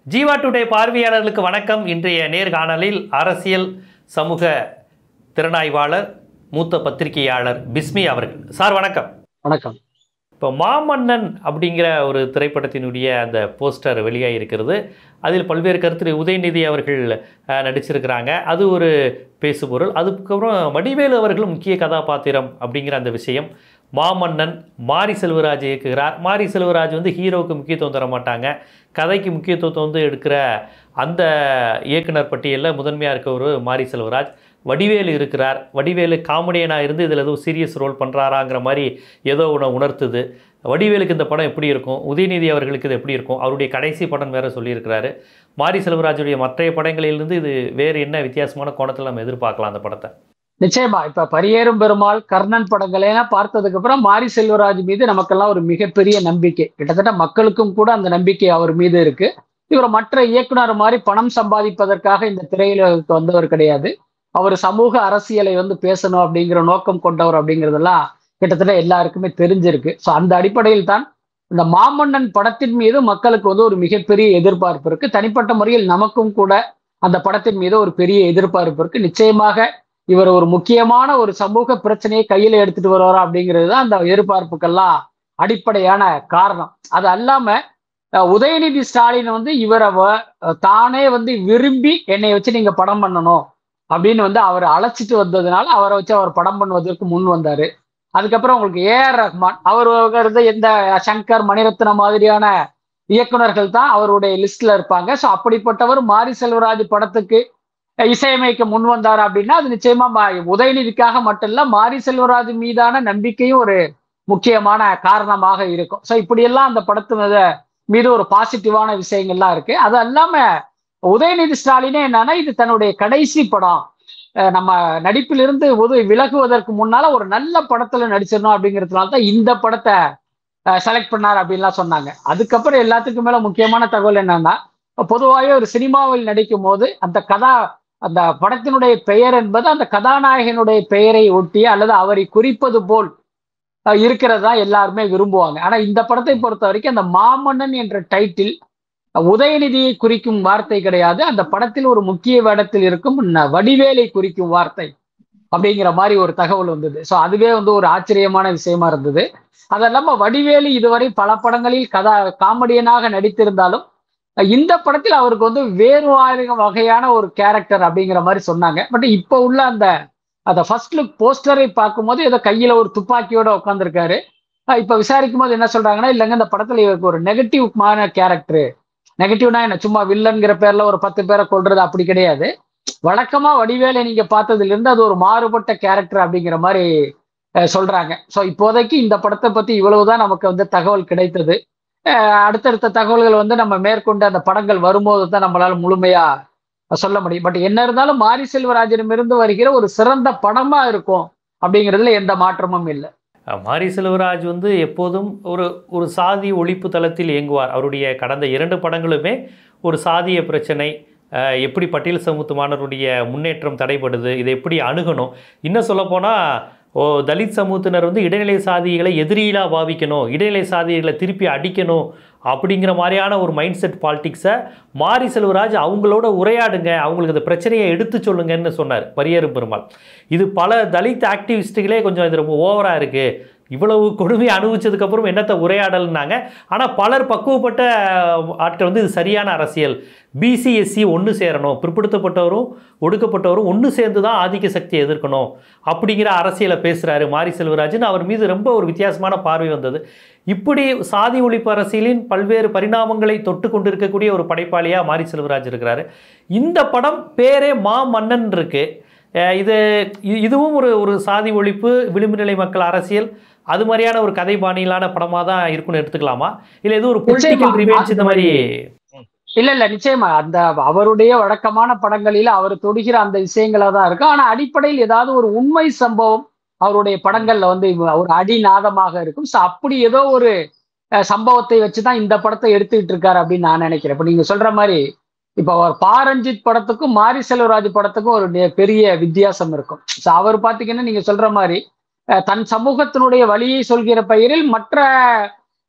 Jeeva today பார்வையாளர்களுக்கு வணக்கம் இன்றைய நேர்காணலில் அரசியல் சமூக திறனாய்வாளர் மூத்த பத்திரிகையாளர் பிஸ்மி அவர்கள் சார் வணக்கம் வணக்கம் இப்போ மாமன்னன் அப்படிங்கிற ஒரு திரைப்படத்தினுடைய அந்த போஸ்டர் வெளியாகி இருக்கிறது அதில் பல்வேறு கருத்து உதயநிதி அவர்கள் அஹ், நடிச்சிருக்கிறாங்க அது ஒரு பேசுபொருள் அதுக்கப்புறம் வடிவேலு அவர்கள் முக்கிய கதாபாத்திரம் அப்படிங்கிற அந்த விஷயம் மாமன்னன் மாரி செல்வராஜ் இயக்குகிறார் மாரி செல்வராஜ் வந்து ஹீரோவுக்கு முக்கியத்துவம் தர மாட்டாங்க கதைக்கு முக்கியத்துவத்தை வந்து எடுக்கிற அந்த இயக்குனர் பட்டியலில் முதன்மையாக இருக்கவர் மாரி செல்வராஜ் வடிவேலு இருக்கிறார் வடிவேலு காமெடியனாக இருந்து இதில் ஏதோ சீரியஸ் ரோல் பண்ணுறாராங்கிற மாதிரி ஏதோ ஒன்று உணர்த்துது வடிவேலுக்கு இந்த படம் எப்படி இருக்கும் உதயநிதி அவர்களுக்கு இது எப்படி இருக்கும் அவருடைய கடைசி படம் வேற சொல்லியிருக்கிறாரு மாரி செல்வராஜுடைய மற்றைய படங்களிலிருந்து இது வேறு என்ன வித்தியாசமான கோணத்தில் நம்ம எதிர்பார்க்கலாம் அந்த படத்தை நிச்சயமா இப்ப பரியேறும் பெருமாள் கர்ணன் படங்களை எல்லாம் பார்த்ததுக்கு அப்புறம் மாரி செல்வராஜ் மீது நமக்கெல்லாம் ஒரு மிகப்பெரிய நம்பிக்கை கிட்டத்தட்ட மக்களுக்கும் கூட அந்த நம்பிக்கை அவர் மீது இருக்கு இவர் மற்ற இயக்குனர் மாதிரி பணம் சம்பாதிப்பதற்காக இந்த திரையுலகுக்கு வந்தவர் கிடையாது அவர் சமூக அரசியலை வந்து பேசணும் அப்படிங்கிற நோக்கம் கொண்டவர் அப்படிங்கிறதெல்லாம் கிட்டத்தட்ட எல்லாருக்குமே தெரிஞ்சிருக்கு ஸோ அந்த அடிப்படையில் தான் இந்த மாமன்னன் படத்தின் மீது மக்களுக்கு வந்து ஒரு மிகப்பெரிய எதிர்பார்ப்பு இருக்கு தனிப்பட்ட முறையில் நமக்கும் கூட அந்த படத்தின் மீது ஒரு பெரிய எதிர்பார்ப்பு இருக்கு நிச்சயமாக இவர் ஒரு முக்கியமான ஒரு சமூக பிரச்சனையை கையில எடுத்துட்டு வருவாரா அப்படிங்கிறது தான் அந்த எதிர்பார்ப்புக்கெல்லாம் அடிப்படையான காரணம் அது அல்லாம அஹ், உதயநிதி ஸ்டாலின் வந்து இவரை வ- அஹ், தானே வந்து விரும்பி என்னை வச்சு நீங்க படம் பண்ணணும் அப்படின்னு வந்து அவர் அழைச்சிட்டு வந்ததுனால அவரை வச்சு அவர் படம் பண்ணுவதற்கு முன் வந்தாரு அதுக்கப்புறம் உங்களுக்கு ஏஆர் ரஹ்மான் அவர் வந்து எந்த சங்கர் மணிரத்ன மாதிரியான இயக்குனர்கள் தான் அவருடைய லிஸ்ட்ல இருப்பாங்க ஸோ அப்படிப்பட்டவர் மாரி செல்வராஜ் படத்துக்கு இசையமைக்க முன் வந்தார் அப்படின்னா அது நிச்சயமா மா- உதயநிதிக்காக மட்டும் இல்ல மாரி செல்வராஜ் மீதான நம்பிக்கையும் ஒரு முக்கியமான காரணமாக இருக்கும் ஸோ இப்படியெல்லாம் அந்த படத்து மீது- மீது ஒரு பாசிட்டிவான விஷயங்கள்லாம் இருக்கு அது அல்லாம உதயநிதி ஸ்டாலினே என்னன்னா இது தன்னுடைய கடைசி படம் அஹ் நம்ம நடிப்பிலிருந்து உதவி விலகுவதற்கு முன்னால ஒரு நல்ல படத்துல நடிச்சிடணும் அப்படிங்கிறதுனால தான் இந்த படத்தை செலக்ட் பண்ணார் அப்படின்லாம் சொன்னாங்க அதுக்கப்புறம் எல்லாத்துக்கும் மேல முக்கியமான தகவல் என்னன்னா பொதுவாகவே ஒரு சினிமாவில் நடிக்கும் போது அந்த கதா அந்த படத்தினுடைய பெயர் என்பது அந்த கதாநாயகனுடைய பெயரை ஒட்டி அல்லது அவரை குறிப்பது போல் அஹ், இருக்கிறதா எல்லாருமே விரும்புவாங்க ஆனா இந்த படத்தை பொறுத்த வரைக்கும் அந்த மாமன்னன் என்ற டைட்டில் உதயநிதியை குறிக்கும் வார்த்தை கிடையாது அந்த படத்தில் ஒரு முக்கிய வேடத்தில் இருக்கும் ந- வடிவேலை குறிக்கும் வார்த்தை அப்படிங்கிற மாதிரி ஒரு தகவல் வந்தது ஸோ அதுவே வந்து ஒரு ஆச்சரியமான விஷயமா இருந்தது அது இல்லாம வடிவேலு இதுவரை பல படங்களில் கதா காமெடியனாக நடித்திருந்தாலும் இந்த படத்தில் அவருக்கு வந்து வேறு வகை- வகையான ஒரு கேரக்டர் அப்படிங்கிற மாதிரி சொன்னாங்க பட் இப்போ உள்ள அந்த அந்த ஃபர்ஸ்ட் லுக் போஸ்டரை பார்க்கும்போது ஏதோ கையில ஒரு துப்பாக்கியோட உட்காந்துருக்காரு இப்ப விசாரிக்கும் போது என்ன சொல்றாங்கன்னா இல்லைங்க இந்த படத்துல இவருக்கு ஒரு நெகட்டிவ்மான கேரக்டர் நெகட்டிவ்னா என்ன சும்மா வில்லன்கிற பேர்ல ஒரு பத்து பேரை கொள்றது அப்படி கிடையாது வழக்கமா வடிவேலை நீங்க பார்த்ததுல இருந்து அது ஒரு மாறுபட்ட கேரக்டர் அப்படிங்கிற மாதிரி அஹ், சொல்றாங்க ஸோ இப்போதைக்கு இந்த படத்தை பத்தி இவ்வளவுதான் நமக்கு வந்து தகவல் கிடைத்தது அஹ், அடுத்தடுத்த தகவல்கள் வந்து நம்ம மேற்கொண்டு அந்த படங்கள் வரும்போது தான் நம்மளால முழுமையா சொல்ல முடியும் பட் என்ன இருந்தாலும் மாரி செல்வராஜனிடமிருந்து வருகிற ஒரு சிறந்த படமா இருக்கும் அப்படிங்கிறதுல எந்த மாற்றமும் இல்லை அஹ், மாரி செல்வராஜ் வந்து எப்போதும் ஒரு ஒரு சாதி ஒழிப்பு தளத்தில் இயங்குவார் அவருடைய கடந்த இரண்டு படங்களுமே ஒரு சாதிய பிரச்சனை அஹ், எப்படி பட்டியல் சமூகமானவருடைய முன்னேற்றம் தடைபடுது இதை எப்படி அணுகணும் இன்னும் சொல்லப்போனால் ஓ தலித் சமூகத்தினர் வந்து இடைநிலை சாதிகளை எதிரியிலாக பாவிக்கணும் இடைநிலை சாதிகளை திருப்பி அடிக்கணும் அப்படிங்கிற மாதிரியான ஒரு மைண்ட் செட் பாலிடிக்ஸை மாரி செல்வராஜ் அவங்களோட உரையாடுங்க அவங்களுக்கு அந்த பிரச்சனையை எடுத்து சொல்லுங்கன்னு சொன்னார் பரியேறும் பெருமாள் இது பல தலித் ஆக்டிவிஸ்ட்டுகளே கொஞ்சம் இது ரொம்ப ஓவராக இருக்குது இவ்வளவு கொடுமை அனுபவிச்சதுக்கப்புறம் என்னத்தை உரையாடல்னாங்க ஆனால் பலர் பக்குவப்பட்ட ஆட்கள் வந்து இது சரியான அரசியல் பிசிஎஸ்சி ஒன்று சேரணும் பிற்படுத்தப்பட்டவரும் ஒடுக்கப்பட்டவரும் ஒன்று சேர்ந்து தான் ஆதிக்க சக்தியை எதிர்க்கணும் அப்படிங்கிற அரசியலை பேசுகிறாரு மாரி செல்வராஜன் அவர் மீது ரொம்ப ஒரு வித்தியாசமான பார்வை வந்தது இப்படி சாதி ஒழிப்பு அரசியலின் பல்வேறு பரிணாமங்களை தொட்டு கொண்டிருக்கக்கூடிய ஒரு படைப்பாளியாக மாரி செல்வராஜ் இருக்கிறாரு இந்த படம் பேரே மா மன்னன் இருக்கு அஹ் இது இ- இதுவும் ஒரு ஒரு சாதி ஒழிப்பு விளிம்பு நிலை மக்கள் அரசியல் அது மாதிரியான ஒரு கதை பாணியிலான படமாக தான் இருக்குன்னு எடுத்துக்கலாமா இல்லை இது ஒரு பொலிட்டிக்கல் நிச்சயமா. ரிவெஞ்ச் இந்த மாதிரி இல்ல இல்ல நிச்சயமா அந்த அவருடைய வழக்கமான படங்களில் அவர் தொடுகிற அந்த விஷயங்களா தான் இருக்கும் ஆனா அடிப்படையில் ஏதாவது ஒரு உண்மை சம்பவம் அவருடைய படங்கள்ல வந்து இவ- ஒரு அடிநாதமாக இருக்கும் ஸோ அப்படி ஏதோ ஒரு அஹ், சம்பவத்தை வச்சுதான் இந்த படத்தை எடுத்துக்கிட்டு இருக்காரு அப்படின்னு நான் நினைக்கிறேன் இப்ப நீங்க சொல்ற மாதிரி இப்ப அவர் பாரஞ்சித் படத்துக்கும் மாரி செல்வராஜ் படத்துக்கும் ஒரு நெ- பெரிய வித்தியாசம் இருக்கும் ஸோ அவர் பாத்தீங்கன்னா நீங்க சொல்ற மாதிரி அஹ், தன் சமூகத்தினுடைய வழியை சொல்கிற பெயரில் மற்ற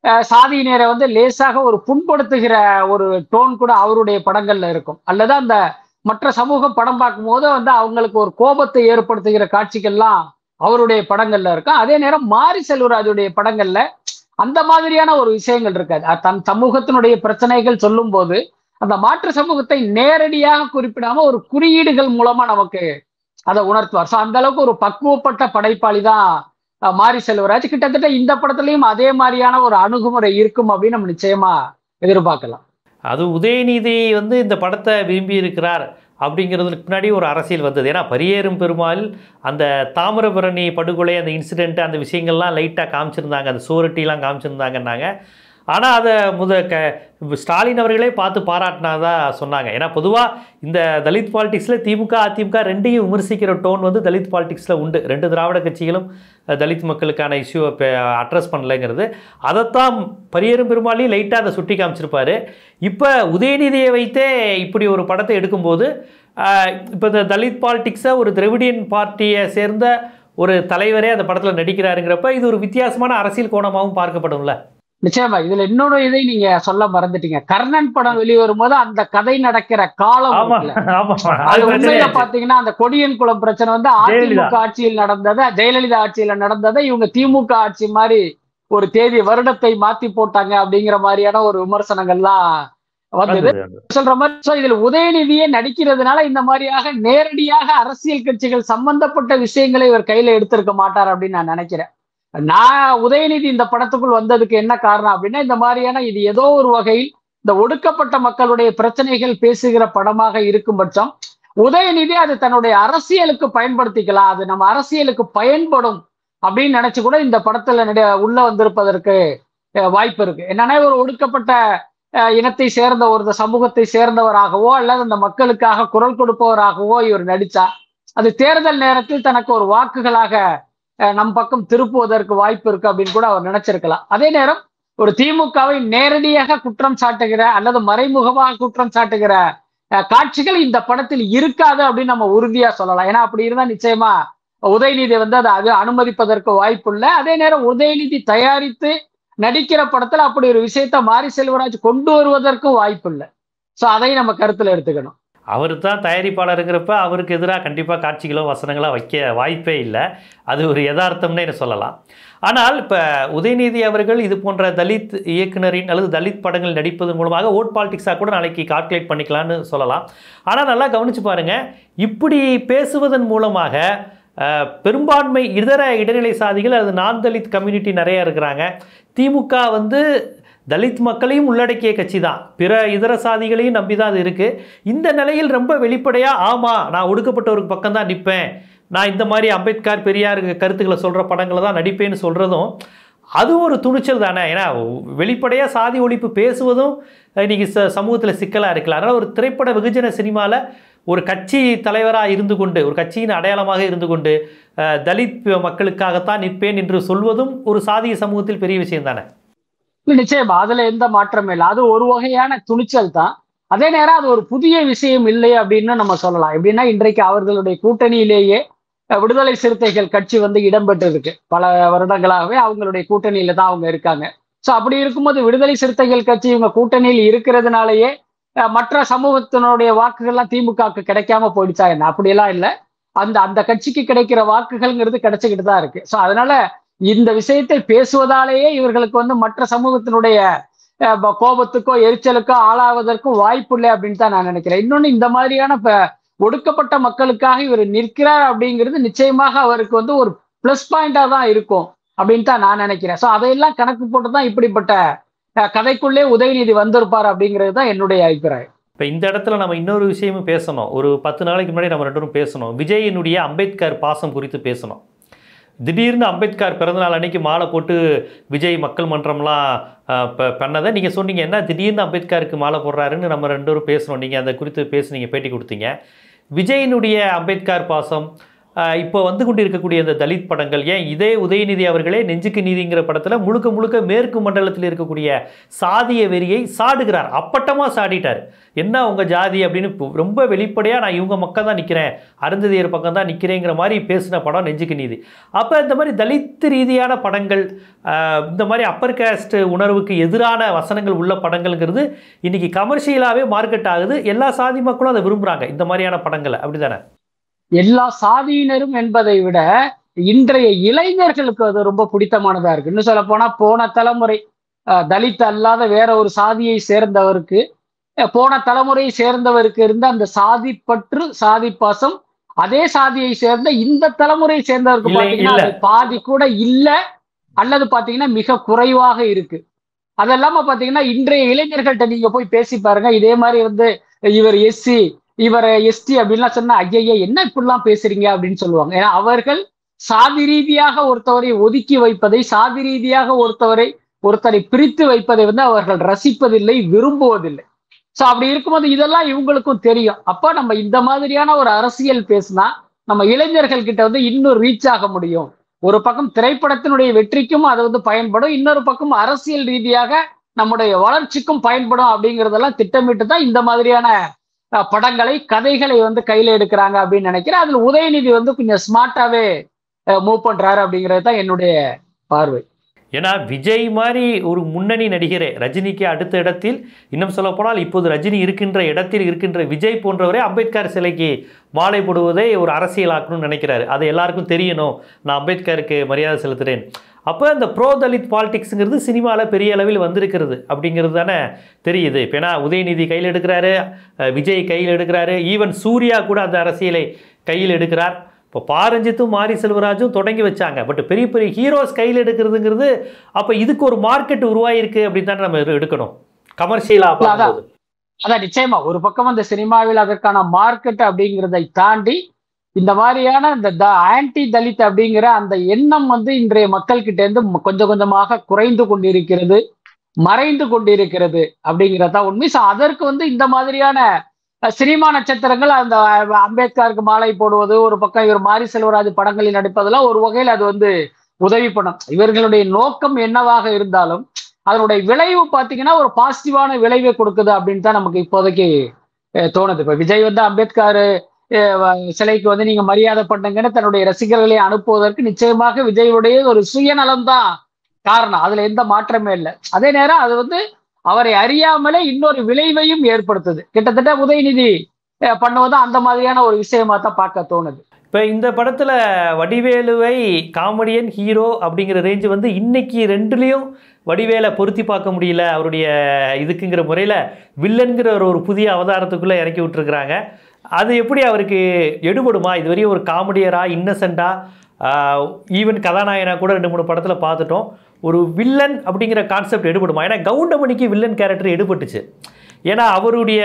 அஹ், சாதியினரை வந்து லேசாக ஒரு புண்படுத்துகிற ஒரு டோன் கூட அவருடைய படங்கள்ல இருக்கும் அல்லது அந்த மற்ற சமூகம் படம் பார்க்கும்போது வந்து அவங்களுக்கு ஒரு கோபத்தை ஏற்படுத்துகிற காட்சிகள்லாம் அவருடைய படங்கள்ல இருக்கும் அதே நேரம் மாரி செல்வராஜுடைய படங்கள்ல அந்த மாதிரியான ஒரு விஷயங்கள் இருக்காது அஹ் தன் சமூகத்தினுடைய பிரச்சனைகள் சொல்லும் போது அந்த மாற்று சமூகத்தை நேரடியாக குறிப்பிடாம ஒரு குறியீடுகள் மூலமா நமக்கு அதை உணர்த்துவார் ஸோ அந்த அளவுக்கு ஒரு பக்குவப்பட்ட படைப்பாளி தான் அஹ், மாரி செல்வராஜ் கிட்டத்தட்ட இந்த படத்துலயும் அதே மாதிரியான ஒரு அணுகுமுறை இருக்கும் அப்படின்னு நம்ம நிச்சயமா எதிர்பார்க்கலாம் அது உதயநிதி வந்து இந்த படத்தை விரும்பி இருக்கிறார் அப்படிங்கிறதுக்கு முன்னாடி ஒரு அரசியல் வந்தது ஏன்னா பரியேறும் பெருமாள் அந்த தாமிரபரணி படுகொலை அந்த இன்சிடென்ட் அந்த விஷயங்கள்லாம் லைட்டாக காமிச்சிருந்தாங்க அந்த சோரட்டிலாம் காமிச்சிருந்தாங்கன்னாங்க ஆனால் அதை முத க ஸ்டாலின் அவர்களே பார்த்து பாராட்டினாதா சொன்னாங்க ஏன்னா பொதுவாக இந்த தலித் பாலிடிக்ஸில் திமுக அதிமுக ரெண்டையும் விமர்சிக்கிற டோன் வந்து தலித் பாலிடிக்ஸில் உண்டு ரெண்டு திராவிட கட்சிகளும் அஹ், தலித் மக்களுக்கான இஷ்யூவை அட்ரஸ் பண்ணலைங்கிறது அதைத்தான் பரியேறும் பெருமாளையும் லைட்டாக அதை சுட்டி காமிச்சிருப்பாரு இப்போ உதயநிதியை வைத்தே இப்படி ஒரு படத்தை எடுக்கும்போது இப்போ இந்த தலித் பாலிடிக்ஸை ஒரு திராவிடியன் பார்ட்டியை சேர்ந்த ஒரு தலைவரே அந்த படத்தில் நடிக்கிறாருங்கிறப்ப இது ஒரு வித்தியாசமான அரசியல் கோணமாகவும் பார்க்கப்படும்ல நிச்சயமா இதுல இன்னொரு இதை நீங்க சொல்ல மறந்துட்டீங்க கர்ணன் படம் வெளிவரும் போது அந்த கதை நடக்கிற காலம் ஆமா இருக்குல்ல, ஆமா அது அது உண்மையில பிரச்சனை பாத்தீங்கன்னா அந்த கொடியன் குளம் பிரச்சனை வந்து ஜெயலலிதா. அதிமுக ஆட்சியில் நடந்ததை ஜெயலலிதா ஆட்சியில நடந்ததை இவங்க திமுக ஆட்சி மாதிரி ஒரு தேதி வருடத்தை மாத்தி போட்டாங்க அப்படிங்கிற மாதிரியான ஒரு விமர்சனங்கள்லாம் வந்தது சொல்ற மாதிரி so இதுல உதயநிதியே நடிக்கிறதுனால இந்த மாதிரியாக நேரடியாக அரசியல் கட்சிகள் சம்பந்தப்பட்ட விஷயங்களை இவர் கையில எடுத்திருக்க மாட்டார் அப்படின்னு நான் நினைக்கிறேன் நான் உதயநிதி இந்த படத்துக்குள் வந்ததுக்கு என்ன காரணம் அப்படின்னா இந்த மாதிரியான இது ஏதோ ஒரு வகையில் இந்த ஒடுக்கப்பட்ட மக்களுடைய பிரச்சனைகள் பேசுகிற படமாக இருக்கும் பட்சம் உதயநிதி அது தன்னுடைய அரசியலுக்கு பயன்படுத்திக்கலாம் அது நம்ம அரசியலுக்கு பயன்படும் அப்படின்னு நினைச்சு கூட இந்த படத்துல நடி- உள்ள வந்திருப்பதற்கு அஹ், வாய்ப்பு இருக்கு என்னன்னா ஒரு ஒடுக்கப்பட்ட அஹ், இனத்தை சேர்ந்த ஒரு சமூகத்தை சேர்ந்தவராகவோ அல்லது அந்த மக்களுக்காக குரல் கொடுப்பவராகவோ இவர் நடிச்சா அது தேர்தல் நேரத்தில் தனக்கு ஒரு வாக்குகளாக அஹ், நம் பக்கம் திருப்புவதற்கு வாய்ப்பு இருக்கு அப்படின்னு கூட அவர் நினைச்சிருக்கலாம் அதே நேரம் ஒரு திமுகவை நேரடியாக குற்றம் சாட்டுகிற அல்லது மறைமுகமாக குற்றம் சாட்டுகிற அஹ், காட்சிகள் இந்த படத்தில் இருக்காது அப்படின்னு நம்ம உறுதியா சொல்லலாம் ஏன்னா அப்படி இருந்தா நிச்சயமா உதயநிதி வந்து அதை அது அனுமதிப்பதற்கு வாய்ப்பு இல்லை அதே நேரம் உதயநிதி தயாரித்து நடிக்கிற படத்துல அப்படி ஒரு விஷயத்த மாரி செல்வராஜ் கொண்டு வருவதற்கும் வாய்ப்பு இல்லை சோ அதை நம்ம கருத்துல எடுத்துக்கணும் அவர் தான் தயாரிப்பாளருங்கிறப்ப அவருக்கு எதிராக கண்டிப்பாக காட்சிகளோ வசனங்களோ வைக்க வாய்ப்பே இல்லை அது ஒரு யதார்த்தம்னே சொல்லலாம் ஆனால் இப்போ உதயநிதி அவர்கள் இது போன்ற தலித் இயக்குனரின் அல்லது தலித் படங்கள் நடிப்பதன் மூலமாக ஓட் பாலிடிக்ஸாக கூட நாளைக்கு கால்குலேட் பண்ணிக்கலாம்னு சொல்லலாம் ஆனால் நல்லா கவனிச்சு பாருங்க இப்படி பேசுவதன் மூலமாக அஹ், பெரும்பான்மை இதர இடைநிலை சாதிகள் அது நான் தலித் கம்யூனிட்டி நிறைய இருக்கிறாங்க திமுக வந்து தலித் மக்களையும் உள்ளடக்கிய கட்சி தான் பிற இதர சாதிகளையும் நம்பி தான் அது இருக்குது இந்த நிலையில் ரொம்ப வெளிப்படையாக ஆமாம் நான் ஒடுக்கப்பட்டவருக்கு பக்கம் தான் நிற்பேன் நான் இந்த மாதிரி அம்பேத்கர் பெரியார் கருத்துக்களை சொல்கிற படங்களை தான் நடிப்பேன்னு சொல்கிறதும் அது ஒரு துணிச்சல் தானே ஏன்னா வெளிப்படையாக சாதி ஒழிப்பு பேசுவதும் இன்னைக்கு ச சமூகத்தில் சிக்கலாக இருக்கலாம் அதனால் ஒரு திரைப்பட வெகுஜன சினிமாவில் ஒரு கட்சி தலைவராக இருந்து கொண்டு ஒரு கட்சியின் அடையாளமாக இருந்து கொண்டு அஹ், தலித் மக்களுக்காகத்தான் நிற்பேன் என்று சொல்வதும் ஒரு சாதிய சமூகத்தில் பெரிய விஷயம் தானே இல்ல, நிச்சயமா அதுல எந்த மாற்றமும் இல்லை அது ஒரு வகையான துணிச்சல் தான் அதே நேரம் அது ஒரு புதிய விஷயம் இல்லை அப்படின்னு நம்ம சொல்லலாம் எப்படின்னா இன்றைக்கு அவர்களுடைய கூட்டணியிலேயே அஹ், விடுதலை சிறுத்தைகள் கட்சி வந்து இடம்பெற்று இருக்கு பல வருடங்களாகவே அவங்களுடைய கூட்டணியில தான் அவங்க இருக்காங்க சோ அப்படி இருக்கும்போது விடுதலை சிறுத்தைகள் கட்சி இவங்க கூட்டணியில் இருக்கிறதுனாலயே அஹ், மற்ற சமூகத்தினுடைய வாக்குகள்லாம் திமுகவுக்கு கிடைக்காம போயிடுச்சா என்ன அப்படியெல்லாம் இல்லை அந்த அந்த கட்சிக்கு கிடைக்கிற வாக்குகள்ங்கிறது கிடைச்சிக்கிட்டு தான் இருக்கு சோ அதனால இந்த விஷயத்தை பேசுவதாலேயே இவர்களுக்கு வந்து மற்ற சமூகத்தினுடைய அஹ், ப- கோபத்துக்கோ எரிச்சலுக்கோ ஆளாவதற்கும் வாய்ப்பு இல்லை அப்படின்னு தான் நான் நினைக்கிறேன் இன்னொன்னு இந்த மாதிரியான இப்ப ஒடுக்கப்பட்ட மக்களுக்காக இவர் நிற்கிறார் அப்படிங்கிறது நிச்சயமாக அவருக்கு வந்து ஒரு பிளஸ் பாயிண்டா தான் இருக்கும் அப்படின்னு தான் நான் நினைக்கிறேன் ஸோ அதையெல்லாம் கணக்கு போட்டு தான் இப்படிப்பட்ட அஹ், கதைக்குள்ளே உதயநிதி வந்திருப்பார் அப்படிங்கிறது தான் என்னுடைய அபிப்பிராயம் இப்போ இந்த இடத்துல நம்ம இன்னொரு விஷயமும் பேசணும் ஒரு பத்து நாளைக்கு முன்னாடி நம்ம ரெண்டு பேரும் பேசணும் விஜயினுடைய அம்பேத்கர் பாசம் குறித்து பேசணும் திடீர்னு அம்பேத்கர் பிறந்தநாள் அன்னைக்கு மாலை போட்டு விஜய் மக்கள் மன்றம்லாம் அஹ், ப- பண்ணதை நீங்கள் சொன்னீங்க என்ன திடீர்னு அம்பேத்கருக்கு மாலை போடுறாருன்னு நம்ம ரெண்டு பேரும் பேசணும் நீங்கள் அதை குறித்து பேசுனீங்க பேட்டி கொடுத்தீங்க விஜயினுடைய அம்பேத்கர் பாசம் ஆஹ் இப்போ வந்து கொண்டு இருக்கக்கூடிய இந்த தலித் படங்கள் ஏன் இதே உதயநிதி அவர்களே நெஞ்சுக்கு நீதிங்கிற படத்தில் முழுக்க முழுக்க மேற்கு மண்டலத்தில் இருக்கக்கூடிய சாதிய வெறியை சாடுகிறார் அப்பட்டமாக சாடிட்டார் என்ன உங்க ஜாதி அப்படின்னு இப்போ ரொம்ப வெளிப்படையாக நான் இவங்க மக்கள் தான் நிற்கிறேன் அருந்ததியர் பக்கம் தான் நிற்கிறேங்கிற மாதிரி பேசின படம் நெஞ்சுக்கு நீதி அப்போ இந்த மாதிரி தலித் ரீதியான படங்கள் ஆஹ் இந்த மாதிரி அப்பர் காஸ்ட் உணர்வுக்கு எதிரான வசனங்கள் உள்ள படங்கள்ங்கிறது இன்னைக்கு கமர்ஷியலாகவே மார்க்கெட் ஆகுது எல்லா சாதி மக்களும் அதை விரும்புகிறாங்க இந்த மாதிரியான படங்களை அப்படிதானே எல்லா சாதியினரும் என்பதை விட இன்றைய இளைஞர்களுக்கு அது ரொம்ப பிடித்தமானதா இருக்கு இன்னும் சொல்ல போனா போன தலைமுறை அஹ், தலித் அல்லாத வேற ஒரு சாதியை சேர்ந்தவருக்கு அஹ், போன தலைமுறையை சேர்ந்தவருக்கு இருந்த அந்த சாதி பற்று சாதி பாசம் அதே சாதியை சேர்ந்த இந்த தலைமுறையை சேர்ந்தவருக்கு இல்லை, பாத்தீங்கன்னா இல்ல. அது பாதி கூட இல்ல அல்லது பாத்தீங்கன்னா மிக குறைவாக இருக்கு அது இல்லாம பாத்தீங்கன்னா இன்றைய இளைஞர்கள்ட்ட நீங்க போய் பேசி பாருங்க இதே மாதிரி வந்து இவர் எஸ்சி இவர் எஸ்டி அப்படின்லாம் சொன்னா ஐயா என்ன இப்படிலாம் பேசுறீங்க அப்படின்னு சொல்லுவாங்க ஏன்னா அவர்கள் சாதி ரீதியாக ஒருத்தவரை ஒதுக்கி வைப்பதை சாதி ரீதியாக ஒருத்தவரை ஒருத்தரை பிரித்து வைப்பதை வந்து அவர்கள் ரசிப்பதில்லை விரும்புவதில்லை சோ அப்படி இருக்கும்போது இதெல்லாம் இவங்களுக்கும் தெரியும் அப்ப நம்ம இந்த மாதிரியான ஒரு அரசியல் பேசினா நம்ம இளைஞர்கள் கிட்ட வந்து இன்னும் ரீச் ஆக முடியும் ஒரு பக்கம் திரைப்படத்தினுடைய வெற்றிக்கும் அது வந்து பயன்படும் இன்னொரு பக்கம் அரசியல் ரீதியாக நம்முடைய வளர்ச்சிக்கும் பயன்படும் அப்படிங்கறதெல்லாம் திட்டமிட்டு தான் இந்த மாதிரியான அஹ், படங்களை கதைகளை வந்து கையில எடுக்கிறாங்க அப்படின்னு நினைக்கிறேன் அதுல உதயநிதி வந்து கொஞ்சம் ஸ்மார்ட்டாவே மூவ் பண்றாரு அப்படிங்கிறது தான் என்னுடைய பார்வை ஏன்னா விஜய் மாதிரி ஒரு முன்னணி நடிகரே ரஜினிக்கு அடுத்த இடத்தில் இன்னும் சொல்லப்போனால் இப்போது ரஜினி இருக்கின்ற இடத்தில் இருக்கின்ற விஜய் போன்றவரே அம்பேத்கர் சிலைக்கு மாலை போடுவதை ஒரு அரசியலாக்கணும்னு நினைக்கிறாரு அது எல்லாருக்கும் தெரியணும் நான் அம்பேத்கருக்கு மரியாதை செலுத்துகிறேன் அப்போ இந்த ப்ரோ தலித் பாலிடிக்ஸுங்கிறது சினிமாவில் பெரிய அளவில் வந்திருக்கிறது அப்படிங்கிறது தானே தெரியுது இப்போ ஏன்னா உதயநிதி கையில் எடுக்கிறாரு அஹ் விஜய் கையில் எடுக்கிறாரு ஈவன் சூர்யா கூட அந்த அரசியலை கையில் எடுக்கிறார் இப்போ பாரஞ்சித்தும் மாரி செல்வராஜும் தொடங்கி வச்சாங்க பட் பெரிய பெரிய ஹீரோஸ் கையில் எடுக்கிறதுங்கிறது அப்போ இதுக்கு ஒரு மார்க்கெட் உருவாயிருக்கு அப்படின்னு தானே நம்ம எடு- எடுக்கணும் கமர்ஷியலாக அதான். பார்க்கும்போது அதான் நிச்சயமா ஒரு பக்கம் அந்த சினிமாவில் அதற்கான மார்க்கெட் அப்படிங்கிறதை தாண்டி இந்த மாதிரியான இந்த ஆன்டி தலித் அப்படிங்கிற அந்த எண்ணம் வந்து இன்றைய மக்கள் கிட்ட இருந்து ம- கொஞ்சம் கொஞ்சமாக குறைந்து கொண்டிருக்கிறது மறைந்து கொண்டிருக்கிறது அப்படிங்கிறதா உண்மை So அதற்கு வந்து இந்த மாதிரியான அஹ், சினிமா நட்சத்திரங்கள் அந்த அஹ், அம்பேத்கருக்கு மாலை போடுவது ஒரு பக்கம் இவர் மாரி செல்வராஜ் படங்களில் நடிப்பதெல்லாம் ஒரு வகையில் அது வந்து உதவி பண்ணும் இவர்களுடைய நோக்கம் என்னவாக இருந்தாலும் அதனுடைய விளைவு பார்த்தீங்கன்னா ஒரு பாசிட்டிவான விளைவை கொடுக்குது அப்படின்னு தான் நமக்கு இப்போதைக்கு அஹ், தோணுது இப்போ விஜய் வந்து அம்பேத்கர் அஹ், வ- சிலைக்கு வந்து நீங்க மரியாதை பண்ணுங்கன்னு தன்னுடைய ரசிகர்களை அனுப்புவதற்கு நிச்சயமாக விஜயுடைய ஒரு சுயநலம் தான் காரணம் அதுல எந்த மாற்றமே இல்லை அதே நேரம் அது வந்து அவரை அறியாமலே இன்னொரு விளைவையும் ஏற்படுத்துது கிட்டத்தட்ட உதயநிதி அஹ், பண்ணுவது அந்த மாதிரியான ஒரு விஷயமா தான் பார்க்க தோணுது இப்போ இந்த படத்தில் வடிவேலுவை காமெடியன் ஹீரோ அப்படிங்கிற ரேஞ்சு வந்து இன்னைக்கு ரெண்டுலேயும் வடிவேலை பொருத்தி பார்க்க முடியல அவருடைய இதுக்குங்கிற முறையில் வில்லன்கிற ஒரு ஒரு புதிய அவதாரத்துக்குள்ளே இறக்கி விட்டுருக்குறாங்க அது எப்படி அவருக்கு எடுபடுமா இதுவரையும் ஒரு காமெடியரா இன்னசென்ட்டாக ஈவன் கதாநாயகனா கூட ரெண்டு மூணு படத்தில் பார்த்துட்டோம் ஒரு வில்லன் அப்படிங்கிற கான்செப்ட் எடுபடுமா ஏன்னா கவுண்டமணிக்கு வில்லன் கேரக்டர் எடுபட்டுச்சு ஏன்னா அவருடைய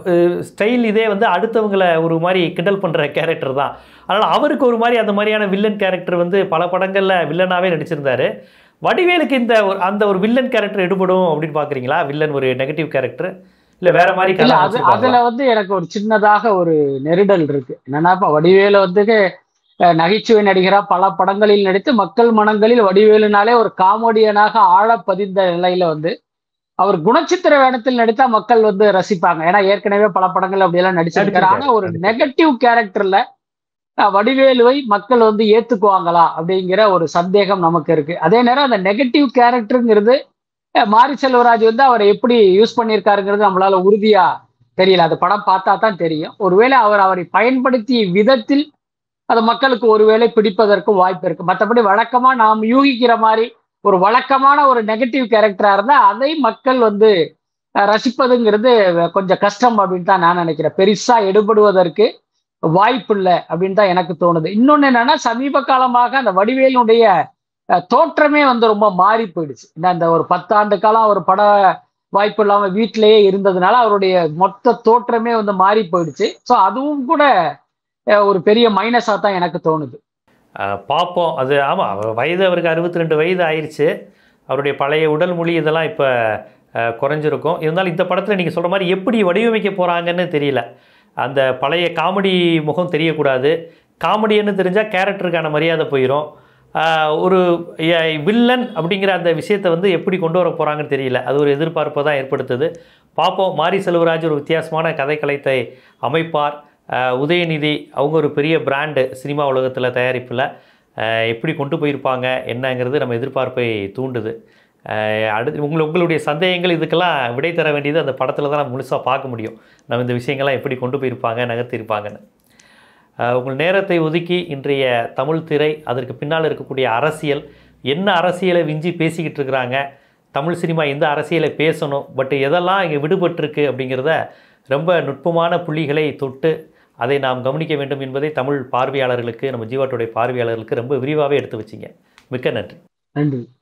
ஸ்டைல் இதே வந்து அடுத்தவங்களை ஒரு மாதிரி கிண்டல் பண்ணுற கேரக்டர் தான் அதனால் அவருக்கு ஒரு மாதிரி அந்த மாதிரியான வில்லன் கேரக்டர் வந்து பல படங்களில் வில்லனாகவே நடிச்சிருந்தாரு வடிவேலுக்கு இந்த ஒரு அந்த ஒரு வில்லன் கேரக்டர் எடுபடும் அப்படின்னு பார்க்குறீங்களா வில்லன் ஒரு நெகட்டிவ் கேரக்டர் இல்லை வேற மாதிரி இல்ல கதை அது வச்சிருப்பாங்களா? அதுல வந்து எனக்கு ஒரு சின்னதாக ஒரு நெருடல் இருக்கு என்னன்னா இப்ப வடிவேலு வந்து அஹ், நகைச்சுவை நடிகரா பல படங்களில் நடித்து மக்கள் மனங்களில் வடிவேலுனாலே ஒரு காமெடியனாக ஆழ பதிந்த நிலையில வந்து அவர் குணச்சித்திர வேடத்தில் நடித்தா மக்கள் வந்து ரசிப்பாங்க ஏன்னா ஏற்கனவே பல படங்கள் அப்படியெல்லாம் நடிச்சிருக்காரு ஆனா ஒரு நடிச்சிருக்காரு. நெகட்டிவ் கேரக்டர்ல வடிவேலுவை மக்கள் வந்து ஏத்துக்குவாங்களா அப்படிங்கிற ஒரு சந்தேகம் நமக்கு இருக்கு அதே நேரம் அந்த நெகட்டிவ் கேரக்டருங்கிறது அஹ், மாரி செல்வராஜ் வந்து அவரை எப்படி யூஸ் பண்ணியிருக்காருங்கிறது நம்மளால உறுதியா தெரியல அது படம் பார்த்தா தான் தெரியும் ஒருவேளை அவர் அவரை பயன்படுத்திய விதத்தில் அது மக்களுக்கு ஒருவேளை பிடிப்பதற்கு வாய்ப்பு இருக்கு மற்றபடி வழக்கமா நாம் யூகிக்கிற மாதிரி ஒரு வழக்கமான ஒரு நெகட்டிவ் கேரக்டரா இருந்தா அதை மக்கள் வந்து அஹ், ரசிப்பதுங்கிறது கொஞ்சம் கஷ்டம் அப்படின்னு தான் நான் நினைக்கிறேன் பெருசா எடுபடுவதற்கு வாய்ப்பு இல்லை அப்படின்னு தான் எனக்கு தோணுது இன்னொன்னு என்னன்னா சமீப காலமாக அந்த வடிவேலுடைய அஹ், தோற்றமே வந்து ரொம்ப மாறி போயிடுச்சு இந்த அந்த ஒரு பத்தாண்டு காலம் ஒரு பட வாய்ப்பு இல்லாம வீட்டிலேயே இருந்ததுனால அவருடைய மொத்த தோற்றமே வந்து மாறி போயிடுச்சு ஸோ அதுவும் கூட அஹ், ஒரு பெரிய மைனஸா தான் எனக்கு தோணுது அஹ், பார்ப்போம் அது ஆமாம் வயது அவருக்கு அறுபத்தி ரெண்டு வயது ஆயிடுச்சு அவருடைய பழைய உடல் மொழி இதெல்லாம் இப்போ குறைஞ்சிருக்கும் இருந்தாலும் இந்த படத்தில் நீங்கள் சொல்கிற மாதிரி எப்படி வடிவமைக்க போகிறாங்கன்னு தெரியல அந்த பழைய காமெடி முகம் தெரியக்கூடாது காமெடியன்னு தெரிஞ்சால் கேரக்டருக்கான மரியாதை போயிடும் ஆஹ் ஒரு எ- வில்லன் அப்படிங்கிற அந்த விஷயத்தை வந்து எப்படி கொண்டு வர போகிறாங்கன்னு தெரியல அது ஒரு எதிர்பார்ப்பை தான் ஏற்படுத்துது பார்ப்போம் மாரி செல்வராஜ் ஒரு வித்தியாசமான கதைக்களத்தை அமைப்பார் ஆஹ் உதயநிதி அவங்க ஒரு பெரிய பிராண்டு சினிமா உலகத்தில் தயாரிப்பில் ஆஹ் எப்படி கொண்டு போயிருப்பாங்க என்னங்கிறது நம்ம எதிர்பார்ப்பை தூண்டுது ஆஹ் அடுத்து உங்களை உங்களுடைய சந்தேகங்கள் இதுக்கெல்லாம் விடை தர வேண்டியது அந்த படத்தில் தான் நம்ம முழுசாக பார்க்க முடியும் நம்ம இந்த விஷயங்கள்லாம் எப்படி கொண்டு போயிருப்பாங்க நகர்த்தியிருப்பாங்கன்னு ஆஹ் உங்கள் நேரத்தை ஒதுக்கி இன்றைய தமிழ் திரை அதற்கு பின்னால் இருக்கக்கூடிய அரசியல் என்ன அரசியலை விஞ்சி பேசிக்கிட்டு இருக்கிறாங்க தமிழ் சினிமா எந்த அரசியலை பேசணும் பட் எதெல்லாம் இங்கே விடுபட்டிருக்கு அப்படிங்கிறத ரொம்ப நுட்பமான புள்ளிகளை தொட்டு அதை நாம் கவனிக்க வேண்டும் என்பதை தமிழ் பார்வையாளர்களுக்கு நம்ம ஜீவாட்டுடைய பார்வையாளர்களுக்கு ரொம்ப விரிவாகவே எடுத்து வச்சிங்க மிக்க நன்றி நன்றி